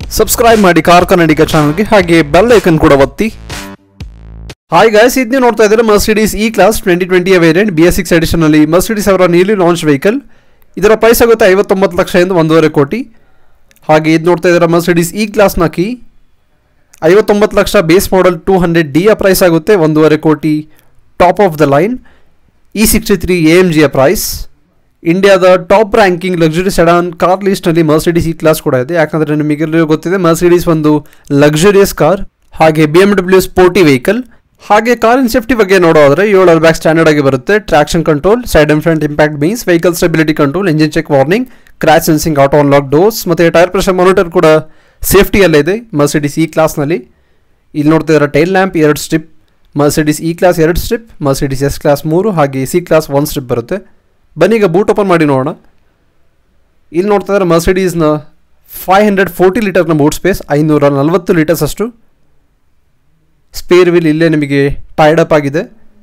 subscribe ಮಾಡಿ car ಕನ್ನಡಿಗ ಚಾನಲ್ಗೆ ಹಾಗೆ ಬೆಲ್ ಐಕನ್ ಕೂಡ ಒತ್ತಿ ಹಾಯ್ ಗಾಯ್ಸ್ ಇದು ನೀವು ನೋಡ್ತಾ ಇದ್ದಾರೆ ಮರ್ಸಿಡೀಸ್ ಇ ಕ್ಲಾಸ್ ಟ್ವೆಂಟಿ ಟ್ವೆಂಟಿಯ ವೇರಿಯಂಟ್ ಬಿ ಎಸ್ ಸಿಕ್ಸ್ ಎಡಿಷನಲ್ಲಿ ಮರ್ಸಿಡೀಸ್ ಅವರ ನೀಲಿ ಲಾಂಚ್ ವೆಹಿಕಲ್ ಇದರ ಪ್ರೈಸ್ ಆಗುತ್ತೆ ಐವತ್ತೊಂಬತ್ತು ಲಕ್ಷದಿಂದ ಒಂದೂವರೆ ಕೋಟಿ ಹಾಗೆ ಇದು ನೋಡ್ತಾ ಇದ್ದಾರೆ ಮರ್ಸಿಡೀಸ್ ಇ ಕ್ಲಾಸ್ನ ಕೀ ಐವತ್ತೊಂಬತ್ತು lakh base model two hundred ಡಿಯ ಪ್ರೈಸ್ ಆಗುತ್ತೆ ಒಂದೂವರೆ ಕೋಟಿ top of the line E sixty three A M ಜಿಯ ಪ್ರೈಸ್ ಇಂಡಿಯಾದ top ranking luxury sedan car ಲಿಸ್ಟ್ನಲ್ಲಿ ಮರ್ಸಿಡೀಸ್ ಈ ಕ್ಲಾಸ್ ಕೂಡ ಇದೆ ಯಾಕಂದರೆ ನಿಮಗೆಲ್ಲರಿಗೂ ಗೊತ್ತಿದೆ ಮರ್ಸಿಡೀಸ್ ಒಂದು ಲಕ್ಸುರಿಯಸ್ ಕಾರ್ ಹಾಗೆ B M W sporty vehicle ಹಾಗೆ ಕಾರಿನ ಸೇಫ್ಟಿ ಬಗ್ಗೆ ನೋಡೋದ್ರೆ ಏಳು ಬ್ಯಾಕ್ ಸ್ಟ್ಯಾಂಡರ್ಡ್ ಆಗಿ ಬರುತ್ತೆ traction control side and front impact means vehicle stability control engine check warning crash sensing auto unlock doors ಮತ್ತು ಟೈರ್ ಪ್ರೆಷರ್ ಮಾನಿಟರ್ ಕೂಡ ಸೇಫ್ಟಿಯಲ್ಲೇ ಇದೆ ಮರ್ಸಿಡೀಸ್ ಈ ಕ್ಲಾಸ್ನಲ್ಲಿ ಇಲ್ಲಿ ನೋಡ್ತಾ ಇದ್ದಾರೆ ಟೈಲ್ ಲ್ಯಾಂಪ್ ಎರಡು ಸ್ಟ್ರಿಪ್ ಮರ್ಸಿಡೀಸ್ ಇ ಕ್ಲಾಸ್ ಎರಡು ಸ್ಟ್ರಿಪ್ ಮರ್ಸಿಡೀಸ್ ಎಸ್ ಕ್ಲಾಸ್ ಮೂರು ಹಾಗೆ ಸಿ ಕ್ಲಾಸ್ ಒನ್ ಸ್ಟ್ರಿಪ್ ಬರುತ್ತೆ ಬನ್ನಿ ಈಗ ಬೂಟ್ ಓಪನ್ ಮಾಡಿ ನೋಡೋಣ ಇಲ್ಲಿ ನೋಡ್ತಾ ಇದ್ದಾರೆ ಮರ್ಸಿಡೀಸ್ನ ಫೈವ್ ಹಂಡ್ರೆಡ್ ಫೋರ್ಟಿ ಲೀಟರ್ನ ಬೂಟ್ ಸ್ಪೇಸ್ ಐನೂರ ನಲವತ್ತು ಲೀಟರ್ಸ್ ಅಷ್ಟು ಸ್ಪೇರ್ ವೀಲ್ ಇಲ್ಲೇ ನಿಮಗೆ ಟೈರ್ಡ್ ಅಪ್ ಆಗಿದೆ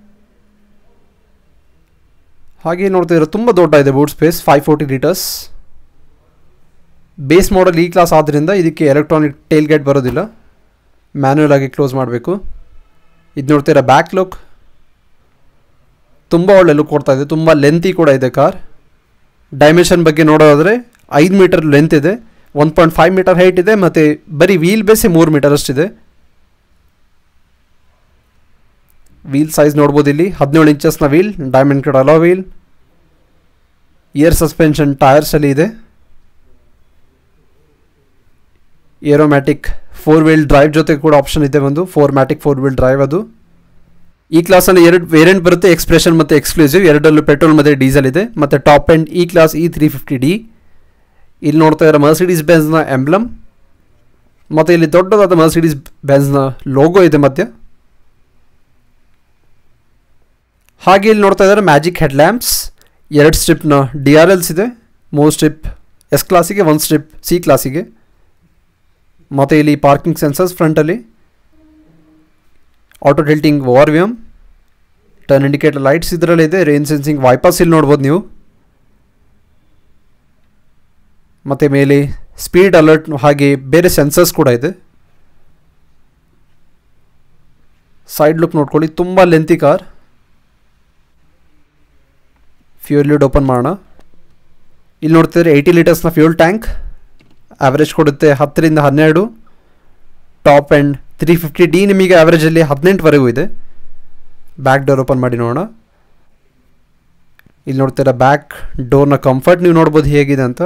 ಹಾಗೆ ನೋಡ್ತಾ ಇರೋ ತುಂಬ ದೊಡ್ಡ ಇದೆ boot space five forty litres base model E class ಆದ್ದರಿಂದ ಇದಕ್ಕೆ ಎಲೆಕ್ಟ್ರಾನಿಕ್ ಟೇಲ್ ಗೇಟ್ ಬರೋದಿಲ್ಲ ಮ್ಯಾನ್ಯಲ್ ಆಗಿ ಕ್ಲೋಸ್ ಮಾಡಬೇಕು ಇದು ನೋಡ್ತೀರಾ ಬ್ಯಾಕ್ ಲುಕ್ ತುಂಬ ಒಳ್ಳೆ ಲುಕ್ ಕೊಡ್ತಾ ಇದೆ ತುಂಬ ಲೆಂತಿ ಕೂಡ ಇದೆ ಕಾರ್ ಡೈಮೆನ್ಷನ್ ಬಗ್ಗೆ ನೋಡೋದಾದರೆ ಐದು ಮೀಟರ್ ಲೆಂತ್ ಇದೆ one point five metre height ಇದೆ ಮತ್ತು ಬರೀ ವೀಲ್ ಬೇಸೇ ಮೂರು ಮೀಟರ್ ಅಷ್ಟಿದೆ ವೀಲ್ ಸೈಜ್ ನೋಡ್ಬೋದು ಇಲ್ಲಿ ಹದಿನೇಳು ಇಂಚಸ್ನ wheel diamond cut alloy wheel air suspension ಟೈರ್ಸಲ್ಲಿ ಇದೆ ಏರೋಮ್ಯಾಟಿಕ್ ಫೋರ್ ವೀಲ್ ಡ್ರೈವ್ ಜೊತೆ ಕೂಡ ಆಪ್ಷನ್ ಇದೆ ಒಂದು four matic four wheel drive ಅದು ಈ ಕ್ಲಾಸಲ್ಲಿ ಎರಡು ವೇರಿಯಂಟ್ ಬರುತ್ತೆ ಎಕ್ಸ್ಪ್ರೆಷನ್ ಮತ್ತು ಎಕ್ಸ್ಕ್ಲೂಸಿವ್ ಎರಡಲ್ಲೂ ಪೆಟ್ರೋಲ್ ಮತ್ತು ಡೀಸೆಲ್ ಇದೆ ಮತ್ತು top end E class E three fifty D ಇಲ್ಲಿ ನೋಡ್ತಾ ಇರೋ ಮರ್ಸಿಡೀಸ್ ಬೆನ್ಸ್ನ ಎಂಬ್ಲಮ್ ಮತ್ತು ಇಲ್ಲಿ ದೊಡ್ಡದಾದ ಮರ್ಸಿಡೀಸ್ ಬೆನ್ಸ್ನ ಲೋಗೋ ಇದೆ ಮಧ್ಯ ಹಾಗೆ ಇಲ್ಲಿ ನೋಡ್ತಾ ಇದ್ದಾರೆ ಮ್ಯಾಜಿಕ್ ಹೆಡ್ ಲ್ಯಾಂಪ್ಸ್ ಎರಡು ಸ್ಟ್ರಿಪ್ನ ಡಿ ಆರ್ ಎಲ್ಸ್ ಇದೆ ಮೂರು ಸ್ಟ್ರಿಪ್ ಎಸ್ ಕ್ಲಾಸಿಗೆ ಒಂದು ಸ್ಟ್ರಿಪ್ ಸಿ ಕ್ಲಾಸಿಗೆ ಮತ್ತು ಇಲ್ಲಿ ಪಾರ್ಕಿಂಗ್ ಸೆನ್ಸರ್ಸ್ ಫ್ರಂಟಲ್ಲಿ ಆಟೋ ಟಿಲ್ಟಿಂಗ್ ವಾರ್ವಿಯಮ್ ಟರ್ನ್ ಇಂಡಿಕೇಟರ್ ಲೈಟ್ಸ್ ಇದರಲ್ಲಿದೆ ರೇನ್ ಸೆನ್ಸಿಂಗ್ ವೈಪರ್ಸ್ ಇಲ್ಲಿ ನೋಡ್ಬೋದು ನೀವು ಮತ್ತು ಮೇಲೆ ಸ್ಪೀಡ್ ಅಲರ್ಟ್ ಹಾಗೆ ಬೇರೆ ಸೆನ್ಸರ್ಸ್ ಕೂಡ ಇದೆ ಸೈಡ್ ಲುಕ್ ನೋಡ್ಕೊಳ್ಳಿ ತುಂಬ lengthy car fuel lid open ಮಾಡೋಣ ಇಲ್ಲಿ ನೋಡ್ತಿದ್ರೆ ಏಯ್ಟಿ ಲೀಟರ್ಸ್ನ ಫ್ಯೂಲ್ ಟ್ಯಾಂಕ್ ಆವ್ರೇಜ್ ಕೊಡುತ್ತೆ ಹತ್ತರಿಂದ ಹನ್ನೆರಡು top and three fifty D ನಿಮಗೆ ಆವ್ರೇಜಲ್ಲಿ ಹದಿನೆಂಟುವರೆಗೂ ಇದೆ ಬ್ಯಾಕ್ ಡೋರ್ ಓಪನ್ ಮಾಡಿ ನೋಡೋಣ ಇಲ್ಲಿ ನೋಡ್ತೀರಾ ಬ್ಯಾಕ್ ಡೋರ್ನ ಕಂಫರ್ಟ್ ನೀವು ನೋಡ್ಬೋದು ಹೇಗಿದೆ ಅಂತ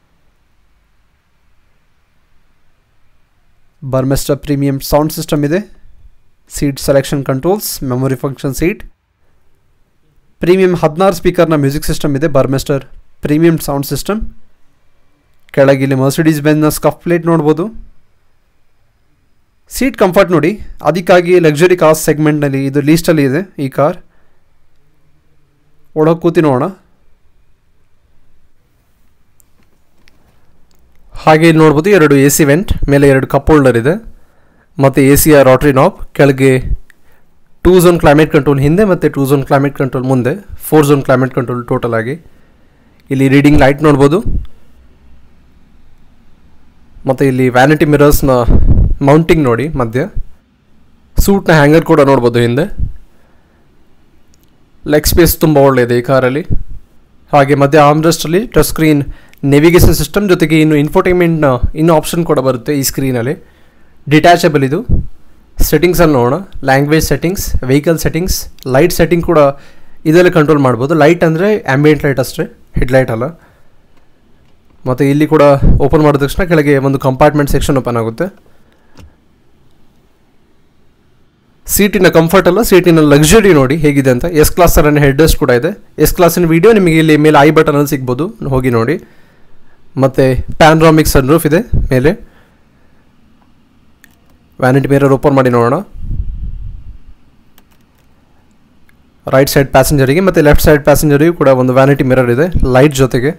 ಬರ್ಮೆಸ್ಟರ್ ಪ್ರೀಮಿಯಂ ಸೌಂಡ್ ಸಿಸ್ಟಮ್ ಇದೆ seat selection controls memory function seat premium ಹದಿನಾರು ಸ್ಪೀಕರ್ನ ಮ್ಯೂಸಿಕ್ ಸಿಸ್ಟಮ್ ಇದೆ ಬರ್ಮೆಸ್ಟರ್ ಪ್ರೀಮಿಯಂ ಸೌಂಡ್ ಸಿಸ್ಟಮ್ ಕೆಳಗೆ ಇಲ್ಲಿ ಮರ್ಸಿಡೀಸ್ ಬೆನ್ನ ಸ್ಕಫ್ ಪ್ಲೇಟ್ ನೋಡ್ಬೋದು ಸೀಟ್ ಕಂಫರ್ಟ್ ನೋಡಿ ಅದಕ್ಕಾಗಿ ಲಕ್ಸುರಿ ಕಾರ್ ಸೆಗ್ಮೆಂಟ್ನಲ್ಲಿ ಇದು ಲೀಸ್ಟಲ್ಲಿ ಇದೆ ಈ ಕಾರ್ ಒಳಗೆ ಕೂತಿ ನೋಡೋಣ ಹಾಗೆ ಇಲ್ಲಿ ನೋಡ್ಬೋದು ಎರಡು ಎ ಸಿ ವೆಂಟ್ ಮೇಲೆ ಎರಡು ಕಪ್ ಹೋಲ್ಡರ್ ಇದೆ ಮತ್ತು ಎ ಸಿಯ ರಾಟ್ರಿ ನಾಬ್ ಕೆಳಗೆ ಟೂ ಝೋನ್ ಕ್ಲೈಮೇಟ್ ಕಂಟ್ರೋಲ್ ಹಿಂದೆ ಮತ್ತು ಟೂ ಝೋನ್ ಕ್ಲೈಮೇಟ್ ಕಂಟ್ರೋಲ್ ಮುಂದೆ four zone climate control total ಆಗಿ ಇಲ್ಲಿ ರೀಡಿಂಗ್ ಲೈಟ್ ನೋಡ್ಬೋದು ಮತ್ತು ಇಲ್ಲಿ ವ್ಯಾನಿಟಿ ಮಿರರ್ಸ್ನ ಮೌಂಟಿಂಗ್ ನೋಡಿ ಮಧ್ಯ ಸೂಟ್ನ ಹ್ಯಾಂಗರ್ ಕೂಡ ನೋಡ್ಬೋದು ಹಿಂದೆ ಲೆಗ್ ಸ್ಪೇಸ್ ತುಂಬ ಒಳ್ಳೆಯದೆ ಈ ಕಾರಲ್ಲಿ ಹಾಗೆ ಮಧ್ಯ ಆಮ್ರೆಸ್ಟಲ್ಲಿ ಟಚ್ ಸ್ಕ್ರೀನ್ ನೆವಿಗೇಷನ್ ಸಿಸ್ಟಮ್ ಜೊತೆಗೆ ಇನ್ನು ಇನ್ಫೋಟೈನ್ಮೆಂಟ್ನ ಇನ್ನೂ ಆಪ್ಷನ್ ಕೂಡ ಬರುತ್ತೆ ಈ ಸ್ಕ್ರೀನಲ್ಲಿ ಡಿಟ್ಯಾಚಬಲ್ ಇದು ಸೆಟ್ಟಿಂಗ್ಸಲ್ಲಿ ನೋಡೋಣ language settings vehicle settings light setting ಕೂಡ ಇದರಲ್ಲಿ ಕಂಟ್ರೋಲ್ ಮಾಡ್ಬೋದು ಲೈಟ್ ಅಂದರೆ ಆ್ಯಂಬಿಯೆಂಟ್ ಲೈಟ್ ಅಷ್ಟೇ ಹೆಡ್ಲೈಟ್ ಅಲ್ಲ ಮತ್ತು ಇಲ್ಲಿ ಕೂಡ ಓಪನ್ ಮಾಡಿದ ತಕ್ಷಣ ಕೆಳಗೆ ಒಂದು ಕಂಪಾರ್ಟ್ಮೆಂಟ್ ಸೆಕ್ಷನ್ ಓಪನ್ ಆಗುತ್ತೆ ಸೀಟಿನ ಕಂಫರ್ಟ್ ಅಲ್ಲ ಸೀಟಿನ ಲಕ್ಸುರಿ ನೋಡಿ ಹೇಗಿದೆ ಅಂತ ಎಸ್ ಕ್ಲಾಸ್ ಥರನೇ ಹೆಡ್ ರೆಸ್ಟ್ ಕೂಡ ಇದೆ ಎಸ್ ಕ್ಲಾಸಿನ ವಿಡಿಯೋ ನಿಮಗೆ ಇಲ್ಲಿ ಮೇಲೆ ಐ ಬಟನಲ್ಲಿ ಸಿಗ್ಬೋದು ಹೋಗಿ ನೋಡಿ ಮತ್ತು ಪ್ಯಾನ್ರಾಮಿಕ್ ಸನ್ ರೂಫ್ ಇದೆ ಮೇಲೆ ವ್ಯಾನಿಟಿ ಮಿರರ್ ಓಪನ್ ಮಾಡಿ ನೋಡೋಣ ರೈಟ್ ಸೈಡ್ ಪ್ಯಾಸೆಂಜರಿಗೆ ಮತ್ತು ಲೆಫ್ಟ್ ಸೈಡ್ ಪ್ಯಾಸೆಂಜರಿಗೂ ಕೂಡ ಒಂದು ವ್ಯಾನಿಟಿ ಮಿರರ್ ಇದೆ ಲೈಟ್ ಜೊತೆಗೆ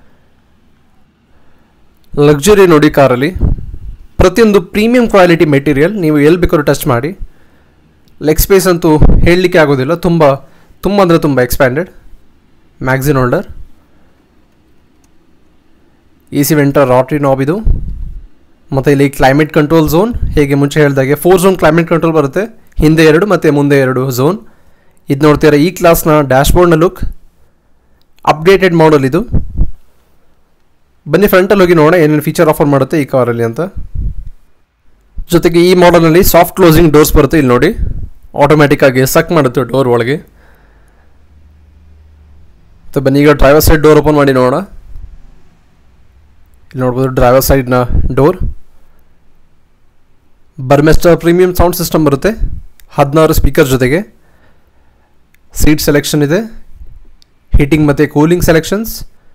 ಲಕ್ಸುರಿ ನೋಡಿ ಕಾರಲ್ಲಿ ಪ್ರತಿಯೊಂದು ಪ್ರೀಮಿಯಂ ಕ್ವಾಲಿಟಿ ಮೆಟೀರಿಯಲ್ ನೀವು ಎಲ್ಲಿ ಬೇಕಾದ್ರೂ ಟಚ್ ಮಾಡಿ ಲೆಗ್ ಸ್ಪೇಸ್ ಅಂತೂ ಹೇಳಲಿಕ್ಕೆ ಆಗೋದಿಲ್ಲ ತುಂಬ ತುಂಬ ಅಂದರೆ ತುಂಬ expanded magazine holder A C vent rotary knob ಇದು ಮತ್ತು ಇಲ್ಲಿ ಕ್ಲೈಮೇಟ್ ಕಂಟ್ರೋಲ್ ಝೋನ್ ಹೇಗೆ ಮುಂಚೆ ಹೇಳಿದಾಗೆ ಫೋರ್ ಝೋನ್ ಕ್ಲೈಮೇಟ್ ಕಂಟ್ರೋಲ್ ಬರುತ್ತೆ ಹಿಂದೆ ಎರಡು ಮತ್ತು ಮುಂದೆ ಎರಡು ಝೋನ್ ಇದು ನೋಡ್ತೀರಾ ಈ ಕ್ಲಾಸ್ನ ಡ್ಯಾಶ್ಬೋರ್ಡ್ನ ಲುಕ್ ಅಪ್ಡೇಟೆಡ್ ಮಾಡಲ್ ಇದು ಬನ್ನಿ ಫ್ರಂಟಲ್ಲಿ ಹೋಗಿ ನೋಡೋಣ ಏನೇನು ಫೀಚರ್ ಆಫರ್ ಮಾಡುತ್ತೆ ಈ ಕಾರಲ್ಲಿ ಅಂತ ಜೊತೆಗೆ ಈ ಮಾಡಲ್ನಲ್ಲಿ ಸಾಫ್ಟ್ ಕ್ಲೋಸಿಂಗ್ ಡೋರ್ಸ್ ಬರುತ್ತೆ ಇಲ್ಲಿ ನೋಡಿ ಆಟೋಮ್ಯಾಟಿಕ್ ಆಗಿ ಸಕ್ ಮಾಡುತ್ತೆ ಡೋರ್ ಒಳಗೆ ಮತ್ತು ಬನ್ನಿ ಈಗ ಡ್ರೈವರ್ ಸೈಡ್ ಡೋರ್ ಓಪನ್ ಮಾಡಿ ನೋಡೋಣ ಇಲ್ಲಿ ನೋಡ್ಬೋದು ಡ್ರೈವರ್ ಸೈಡ್ನ door Burmester premium sound system ಬರುತ್ತೆ ಹದಿನಾರು ಸ್ಪೀಕರ್ ಜೊತೆಗೆ ಸೀಟ್ ಸೆಲೆಕ್ಷನ್ ಇದೆ ಹೀಟಿಂಗ್ ಮತ್ತು ಕೂಲಿಂಗ್ ಸೆಲೆಕ್ಷನ್ಸ್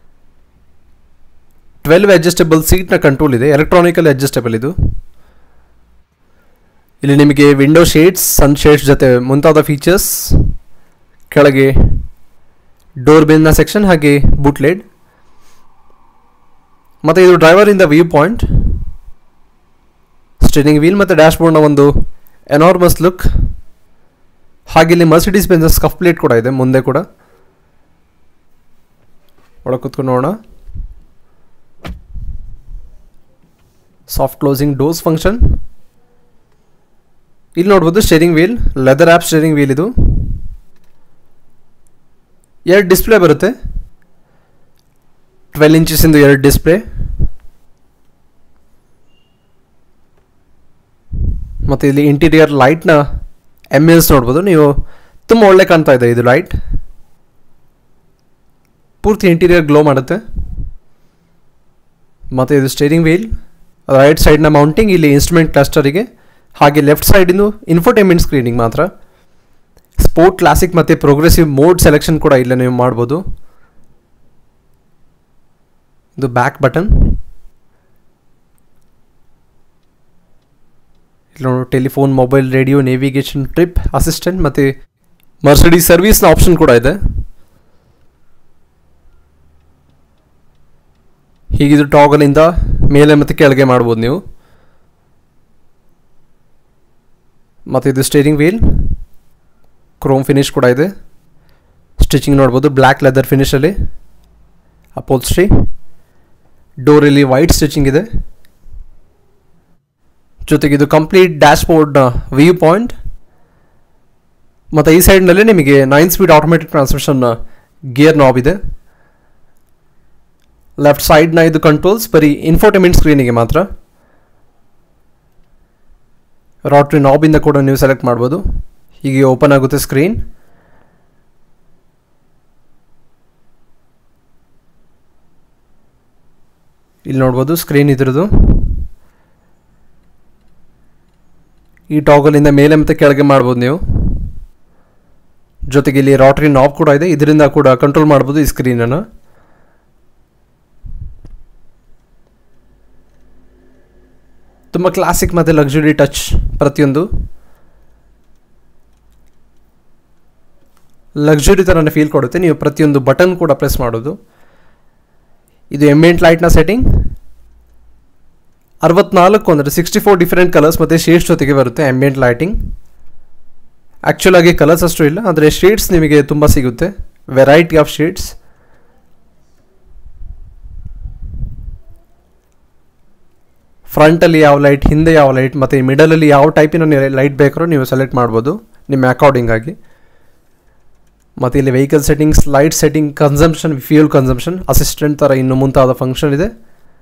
ಟ್ವೆಲ್ವ್ ಅಡ್ಜಸ್ಟಬಲ್ ಸೀಟ್ನ ಕಂಟ್ರೋಲ್ ಇದೆ ಎಲೆಕ್ಟ್ರಾನಿಕಲ್ ಅಡ್ಜಸ್ಟಬಲ್ ಇದು ಇಲ್ಲಿ ನಿಮಗೆ ವಿಂಡೋ ಶೇಡ್ಸ್ ಸನ್ ಶೇಡ್ಸ್ ಜೊತೆ ಮುಂತಾದ ಫೀಚರ್ಸ್ ಕೆಳಗೆ ಡೋರ್ ಬೆನ್ನ ಸೆಕ್ಷನ್ ಹಾಗೆ ಬೂಟ್ಲೆಡ್ ಮತ್ತು ಇದು ಡ್ರೈವರಿಂದ ವ್ಯೂ ಪಾಯಿಂಟ್ ಸ್ಟೇರಿಂಗ್ ವೀಲ್ ಮತ್ತು ಡ್ಯಾಶ್ಬೋರ್ಡ್ನ ಒಂದು ಎನಾರ್ಮಸ್ ಲುಕ್ ಹಾಗೆ ಇಲ್ಲಿ ಮರ್ಸಿಡೀಸ್ ಬೆಂಜ ಸ್ಕಫ್ ಪ್ಲೇಟ್ ಕೂಡ ಇದೆ ಮುಂದೆ ಕೂಡ ಒಳಗೆ ಕೂತ್ಕೊಂಡು ನೋಡೋಣ ಸಾಫ್ಟ್ ಕ್ಲೋಸಿಂಗ್ ಡೋರ್ಸ್ ಫಂಕ್ಷನ್ ಇಲ್ಲಿ ನೋಡ್ಬೋದು steering wheel leather app steering wheel ಇದು ಎರಡು ಡಿಸ್ಪ್ಲೇ ಬರುತ್ತೆ ಟ್ವೆಲ್ ಇಂಚಸ್ಸಿಂದು ಎರಡು ಡಿಸ್ಪ್ಲೇ ಮತ್ತು ಇಲ್ಲಿ ಇಂಟೀರಿಯರ್ ಲೈಟ್ನ ಎಮ್ ಎಲ್ಸ್ ನೋಡ್ಬೋದು ನೀವು ತುಂಬ ಒಳ್ಳೆ ಕಾಣ್ತಾ ಇದೆ ಇದು ಲೈಟ್ ಪೂರ್ತಿ ಇಂಟೀರಿಯರ್ ಗ್ಲೋ ಮಾಡುತ್ತೆ ಮತ್ತು ಇದು ಸ್ಟೇರಿಂಗ್ ವೀಲ್ ರೈಟ್ ಸೈಡ್ನ ಮೌಂಟಿಂಗ್ ಇಲ್ಲಿ ಇನ್ಸ್ಟ್ರೂಮೆಂಟ್ ಕ್ಲಸ್ಟರಿಗೆ ಹಾಗೆ ಲೆಫ್ಟ್ ಸೈಡಿಂದು ಇನ್ಫೋಟೈನ್ಮೆಂಟ್ ಸ್ಕ್ರೀನಿಂಗ್ ಮಾತ್ರ ಸ್ಪೋರ್ಟ್ ಕ್ಲಾಸಿಕ್ ಮತ್ತು ಪ್ರೋಗ್ರೆಸಿವ್ ಮೋಡ್ ಸೆಲೆಕ್ಷನ್ ಕೂಡ ಇಲ್ಲ ನೀವು ಮಾಡ್ಬೋದು ಇದು ಬ್ಯಾಕ್ ಬಟನ್ ಇಲ್ಲಿ ನೋಡು telephone mobile radio navigation trip assistant ಮತ್ತು ಮರ್ಸಿಡೀಸ್ ಸರ್ವಿಸ್ನ ಆಪ್ಷನ್ ಕೂಡ ಇದೆ ಹೀಗಿದು ಟಾಗಲಿಂದ ಮೇಲೆ ಮತ್ತು ಕೆಳಗೆ ಮಾಡ್ಬೋದು ನೀವು ಮತ್ತು ಇದು ಸ್ಟೇರಿಂಗ್ ವೀಲ್ ಕ್ರೋಮ್ ಫಿನಿಶ್ ಕೂಡ ಇದೆ ಸ್ಟಿಚಿಂಗ್ ನೋಡ್ಬೋದು ಬ್ಲ್ಯಾಕ್ ಲೆದರ್ ಫಿನಿಶಲ್ಲಿ ಅಪೋಲ್ಸ್ಟ್ರಿ ಡೋರಲ್ಲಿ ವೈಟ್ ಸ್ಟಿಚಿಂಗ್ ಇದೆ ಜೊತೆಗೆ ಇದು ಕಂಪ್ಲೀಟ್ ಡ್ಯಾಶ್ಬೋರ್ಡ್ನ ವ್ಯೂ ಪಾಯಿಂಟ್ ಮತ್ತು ಈ ಸೈಡ್ನಲ್ಲಿ ನಿಮಗೆ nine speed automatic transmission gear knob ಇದೆ ಲೆಫ್ಟ್ ಸೈಡ್ನ ಇದು ಕಂಟ್ರೋಲ್ಸ್ ಬರೀ ಇನ್ಫೋಟೈನ್ಮೆಂಟ್ ಸ್ಕ್ರೀನಿಗೆ ಮಾತ್ರ ರಾಟ್ರಿ ನಾಬಿಂದ ಕೂಡ ನೀವು ಸೆಲೆಕ್ಟ್ ಮಾಡ್ಬೋದು ಹೀಗೆ ಓಪನ್ ಆಗುತ್ತೆ ಸ್ಕ್ರೀನ್ ಇಲ್ಲಿ ನೋಡ್ಬೋದು ಸ್ಕ್ರೀನ್ ಇದ್ರದ್ದು ಈ ಟಾಗಲಿಂದ ಮೇಲೆ ಮತ್ತು ಕೆಳಗೆ ಮಾಡ್ಬೋದು ನೀವು ಜೊತೆಗೆ ಇಲ್ಲಿ ರಾಟ್ರಿ ನಾಬ್ ಕೂಡ ಇದೆ ಇದರಿಂದ ಕೂಡ ಕಂಟ್ರೋಲ್ ಮಾಡ್ಬೋದು ಈ ಸ್ಕ್ರೀನನ್ನು ತುಂಬ ಕ್ಲಾಸಿಕ್ ಮತ್ತು ಲಕ್ಸುರಿ ಟಚ್ ಪ್ರತಿಯೊಂದು ಲಕ್ಸುರಿ ಥರನೇ ಫೀಲ್ ಕೊಡುತ್ತೆ ನೀವು ಪ್ರತಿಯೊಂದು ಬಟನ್ ಕೂಡ ಪ್ರೆಸ್ ಮಾಡೋದು ಇದು ಎಂಬಿಯಂಟ್ ಲೈಟ್ನ ಸೆಟ್ಟಿಂಗ್ ಅರವತ್ನಾಲ್ಕು ಅಂದರೆ ಸಿಕ್ಸ್ಟಿ ಫೋರ್ ಡಿಫರೆಂಟ್ ಕಲರ್ಸ್ ಮತ್ತು ಶೇಡ್ಸ್ ಜೊತೆಗೆ ಬರುತ್ತೆ ಎಂಬಿಯಂಟ್ ಲೈಟಿಂಗ್ ಆ್ಯಕ್ಚುಲ್ ಆಗಿ ಕಲರ್ಸ್ ಅಷ್ಟು ಇಲ್ಲ ಆದರೆ ಶೇಡ್ಸ್ ನಿಮಗೆ ತುಂಬ ಸಿಗುತ್ತೆ ವೆರೈಟಿ ಆಫ್ ಶೇಡ್ಸ್ ಫ್ರಂಟಲ್ಲಿ ಯಾವ ಲೈಟ್ ಹಿಂದೆ ಯಾವ ಲೈಟ್ ಮತ್ತು ಮಿಡಲಲ್ಲಿ ಯಾವ ಟೈಪಿನ ಲೈಟ್ ಬೇಕಾದ್ರೂ ನೀವು ಸೆಲೆಕ್ಟ್ ಮಾಡ್ಬೋದು ನಿಮ್ಮ ಅಕಾರ್ಡಿಂಗ್ ಆಗಿ ಮತ್ತು ಇಲ್ಲಿ vehicle settings light setting consumption fuel consumption assistant ಥರ ಇನ್ನು ಮುಂತಾದ ಫಂಕ್ಷನ್ ಇದೆ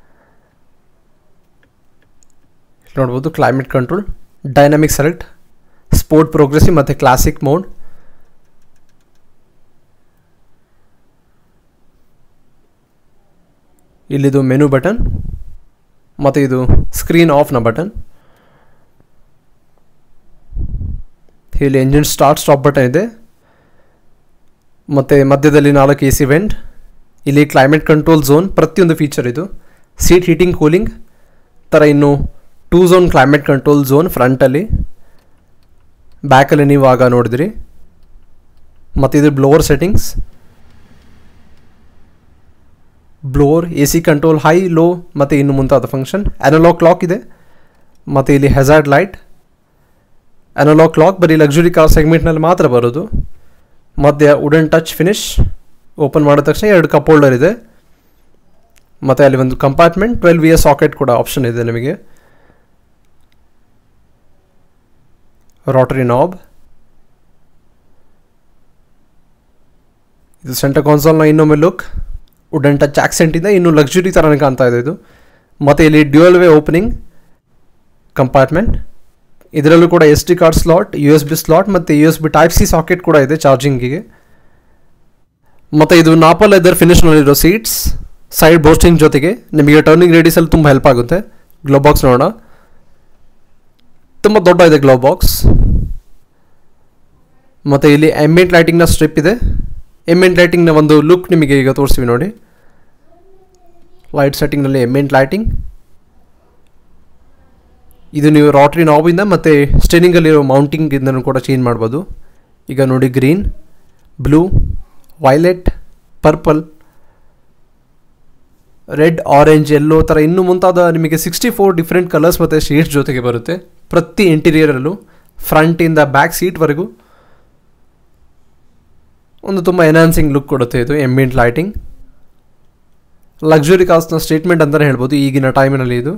ನೋಡ್ಬೋದು climate control dynamic select sport progressive ಮತ್ತು ಕ್ಲಾಸಿಕ್ ಮೋಡ್ ಇಲ್ಲಿದು ಮೆನು ಬಟನ್ ಮತ್ತು ಇದು ಸ್ಕ್ರೀನ್ ಆಫ್ನ ಬಟನ್ ಇಲ್ಲಿ ಎಂಜಿನ್ ಸ್ಟಾರ್ಟ್ ಸ್ಟಾಪ್ ಬಟನ್ ಇದೆ ಮತ್ತು ಮಧ್ಯದಲ್ಲಿ ನಾಲ್ಕು ಎ ಸಿ ವೆಂಟ್ ಇಲ್ಲಿ ಕ್ಲೈಮೇಟ್ ಕಂಟ್ರೋಲ್ ಝೋನ್ ಪ್ರತಿಯೊಂದು ಫೀಚರ್ ಇದು ಸೀಟ್ ಹೀಟಿಂಗ್ ಕೂಲಿಂಗ್ ಥರ ಇನ್ನು two zone climate control zone ಫ್ರಂಟಲ್ಲಿ ಬ್ಯಾಕಲ್ಲಿ ನೀವು ಆಗ ನೋಡಿದ್ರಿ ಮತ್ತು ಇದು blower settings blower A C control high low ಮತ್ತು ಇನ್ನು ಮುಂತಾದ ಫಂಕ್ಷನ್ ಅನಲಾಗ್ ಕ್ಲಾಕ್ ಇದೆ ಮತ್ತು ಇಲ್ಲಿ ಹೆಜಾರ್ಡ್ ಲೈಟ್ ಅನಲಾಗ್ ಕ್ಲಾಕ್ ಬರೀ ಲಕ್ಸುರಿ ಕಾರ್ ಸೆಗ್ಮೆಂಟ್ನಲ್ಲಿ ಮಾತ್ರ ಬರೋದು ಮಧ್ಯ ವುಡನ್ ಟಚ್ ಫಿನಿಶ್ ಓಪನ್ ಮಾಡಿದ ತಕ್ಷಣ ಎರಡು ಕಪ್ ಹೋಲ್ಡರ್ ಇದೆ ಮತ್ತು ಅಲ್ಲಿ ಒಂದು compartment twelve V S socket ಕೂಡ ಆಪ್ಷನ್ ಇದೆ ನಿಮಗೆ ರಾಟರಿ ನಾಬ್ ಇದು ಸೆಂಟರ್ ಕಾನ್ಸೋಲ್ನ ಇನ್ನೊಮ್ಮೆ ಲುಕ್ ವುಡನ್ ಟಚ್ ಆಕ್ಸೆಂಟ್ ಇದೆ ಇನ್ನು ಲಕ್ಸುರಿ ಥರನೇ ಕಾಣ್ತಾ ಇದೆ ಇದು ಮತ್ತು ಇಲ್ಲಿ ಡ್ಯೂಯಲ್ ವೇ ಓಪನಿಂಗ್ ಕಂಪಾರ್ಟ್ಮೆಂಟ್ ಇದರಲ್ಲೂ ಕೂಡ S D card slot U S B slot ಮತ್ತು U S B type C socket ಕೂಡ ಇದೆ ಚಾರ್ಜಿಂಗಿಗೆ ಮತ್ತು ಇದು ನಾಪಲ್ ಲೆದರ್ ಫಿನಿಶ್ನಲ್ಲಿರೋ ಸೀಟ್ಸ್ ಸೈಡ್ ಬೋಸ್ಟಿಂಗ್ ಜೊತೆಗೆ ನಿಮಗೆ ಟರ್ನಿಂಗ್ ರೇಡಿಯಸಲ್ಲಿ ತುಂಬ ಹೆಲ್ಪ್ ಆಗುತ್ತೆ ಗ್ಲೋ ಬಾಕ್ಸ್ ನೋಡೋಣ ತುಂಬ ದೊಡ್ಡ ಇದೆ ಗ್ಲೋ ಬಾಕ್ಸ್ ಮತ್ತು ಇಲ್ಲಿ ಎಂಬಿಯಂಟ್ ಲೈಟಿಂಗ್ನ ಸ್ಟ್ರಿಪ್ ಇದೆ ಎಂಬಿಯಂಟ್ ಲೈಟಿಂಗ್ನ ಒಂದು ಲುಕ್ ನಿಮಗೆ ಈಗ ತೋರಿಸ್ತೀವಿ ನೋಡಿ ಲೈಟ್ ಸೆಟ್ಟಿಂಗ್ನಲ್ಲಿ ಎಂಬಿಯಂಟ್ ಲೈಟಿಂಗ್ ಇದು ನೀವು ರಾಟ್ರಿ ನಾಬಿಂದ ಮತ್ತು ಸ್ಟೇನಿಂಗಲ್ಲಿರೋ ಮೌಂಟಿಂಗಿಂದನೂ ಕೂಡ ಚೇಂಜ್ ಮಾಡ್ಬೋದು ಈಗ ನೋಡಿ green blue violet purple red orange yellow ಥರ ಇನ್ನೂ ಮುಂತಾದ ನಿಮಗೆ ಸಿಕ್ಸ್ಟಿ ಫೋರ್ ಡಿಫ್ರೆಂಟ್ ಕಲರ್ಸ್ ಮತ್ತು ಶೇಡ್ಸ್ ಜೊತೆಗೆ ಬರುತ್ತೆ ಪ್ರತಿ ಇಂಟೀರಿಯರಲ್ಲೂ ಫ್ರಂಟಿಂದ ಬ್ಯಾಕ್ ಸೀಟ್ವರೆಗೂ ಒಂದು ತುಂಬ ಎನ್ಹಾನ್ಸಿಂಗ್ ಲುಕ್ ಕೊಡುತ್ತೆ ಇದು ಎಂಬಿಯಂಟ್ ಲೈಟಿಂಗ್ ಲಕ್ಸುರಿ ಕಾಸ್ಟ್ನ ಸ್ಟೇಟ್ಮೆಂಟ್ ಅಂತಲೇ ಹೇಳ್ಬೋದು ಈಗಿನ ಟೈಮಿನಲ್ಲಿ ಇದು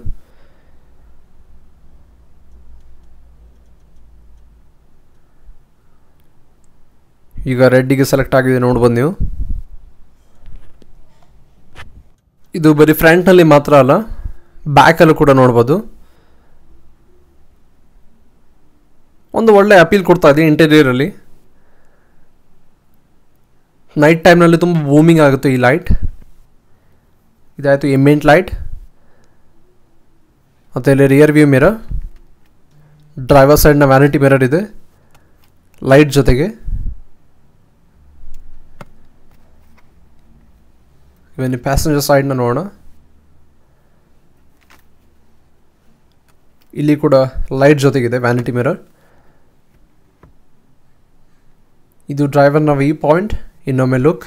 ಈಗ ರೆಡ್ಡಿಗೆ ಸೆಲೆಕ್ಟ್ ಆಗಿದೆ ನೋಡ್ಬೋದು ನೀವು ಇದು ಬರೀ ಫ್ರಂಟ್ನಲ್ಲಿ ಮಾತ್ರ ಅಲ್ಲ ಬ್ಯಾಕಲ್ಲೂ ಕೂಡ ನೋಡ್ಬೋದು ಒಂದು ಒಳ್ಳೆ ಅಪೀಲ್ ಕೊಡ್ತಾ ಇದೆ ಇಂಟೀರಿಯರಲ್ಲಿ ನೈಟ್ ಟೈಮ್ನಲ್ಲಿ ತುಂಬ ಬೂಮಿಂಗ್ ಆಗುತ್ತೆ ಈ ಲೈಟ್ ಇದಾಯಿತು ಎಮ್ಮೆಂಟ್ ಲೈಟ್ ಮತ್ತು ಇಲ್ಲಿ ರಿಯರ್ ವ್ಯೂ ಮಿರರ್ ಡ್ರೈವರ್ ಸೈಡ್ನ ವ್ಯಾನಿಟಿ ಮಿರರ್ ಇದೆ ಲೈಟ್ ಜೊತೆಗೆ ಇವನ್ ಪ್ಯಾಸೆಂಜರ್ ಸೈಡ್ನ ನೋಡೋಣ ಇಲ್ಲಿ ಕೂಡ ಲೈಟ್ ಜೊತೆಗಿದೆ ವ್ಯಾನಿಟಿ ಮಿರರ್ ಇದು ಡ್ರೈವರ್ನ ವಿ ಪಾಯಿಂಟ್ ಇನ್ನೊಮ್ಮೆ ಲುಕ್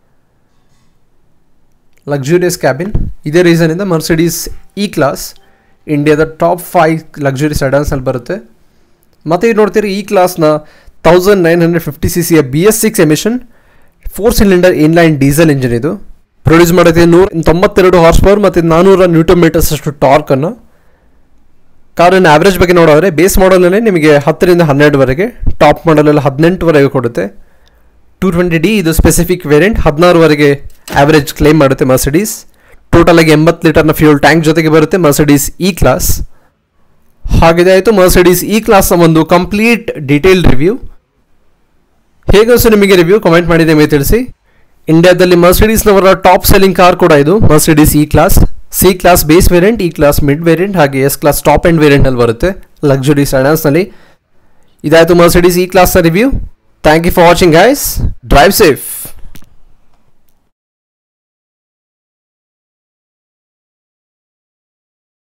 ಲಕ್ಸುರಿಯಸ್ ಕ್ಯಾಬಿನ್ ಇದೇ ರೀಸನಿಂದ ಮರ್ಸಿಡೀಸ್ ಇ ಕ್ಲಾಸ್ ಇಂಡಿಯಾದ ಟಾಪ್ ಫೈವ್ ಲಕ್ಸುರಿ ಸೆಡನ್ಸಲ್ಲಿ ಬರುತ್ತೆ ಮತ್ತು ಇದು ನೋಡ್ತೀರಿ ಈ ಕ್ಲಾಸ್ನ thousand nine hundred fifty C ಸಿಯ B S six emission four cylinder inline diesel engine ಇದು ಪ್ರೊಡ್ಯೂಸ್ ಮಾಡುತ್ತೆ ನೂರ ತೊಂಬತ್ತೆರಡು ಹಾರ್ಸ್ ಪವರ್ ಮತ್ತು ನಾನ್ನೂರ ನ್ಯೂಟೋಮೀಟರ್ಸ್ ಅಷ್ಟು ಟಾರ್ಕನ್ನು ಕಾರಿನ ಆವ್ರೇಜ್ ಬಗ್ಗೆ ನೋಡೋದ್ರೆ ಬೇಸ್ ಮಾಡಲಲ್ಲಿ ನಿಮಗೆ ಹತ್ತರಿಂದ ಹನ್ನೆರಡುವರೆಗೆ ಟಾಪ್ ಮಾಡಲಲ್ಲಿ ಹದಿನೆಂಟುವರೆಗೆ ಕೊಡುತ್ತೆ ಟೂ ಟ್ವೆಂಟಿ ಡಿ ಇದು ಸ್ಪೆಸಿಫಿಕ್ ವೇರಿಯಂಟ್ ಹದಿನಾರುವರೆಗೆ ಆವ್ರೇಜ್ ಕ್ಲೈಮ್ ಮಾಡುತ್ತೆ ಮರ್ಸಿಡೀಸ್ ಟೋಟಲ್ ಆಗಿ ಎಂಬತ್ತು ಲೀಟರ್ನ ಫ್ಯೂಲ್ ಟ್ಯಾಂಕ್ ಜೊತೆಗೆ ಬರುತ್ತೆ ಮರ್ಸಿಡೀಸ್ ಇ ಕ್ಲಾಸ್ ಹಾಗಿದೆ ಆಯಿತು ಮರ್ಸಿಡೀಸ್ ಇ ಕ್ಲಾಸ್ನ ಒಂದು ಕಂಪ್ಲೀಟ್ ಡೀಟೇಲ್ ರಿವ್ಯೂ ಹೇಗನ್ಸು ನಿಮಗೆ ರಿವ್ಯೂ ಕಮೆಂಟ್ ಮಾಡಿ ನಿಮಗೆ ತಿಳಿಸಿ ಇಂಡಿಯಾದಲ್ಲಿ ಮರ್ಸಿಡೀಸ್ನವರ ಟಾಪ್ ಸೆಲ್ಲಿಂಗ್ ಕಾರ್ ಕೂಡ ಇದು Mercedes E class C class base variant E class mid variant ಹಾಗೆ ಎಸ್ ಕ್ಲಾಸ್ ಟಾಪ್ ಆ್ಯಂಡ್ ವೇರಿಯಂಟಲ್ಲಿ ಬರುತ್ತೆ ಲಕ್ಸುರಿ ಸೈಡನ್ಸ್ನಲ್ಲಿ ಇದಾಯಿತು ಮರ್ಸಿಡೀಸ್ ಇ ಕ್ಲಾಸ್ನ review thank you for watching guys drive safe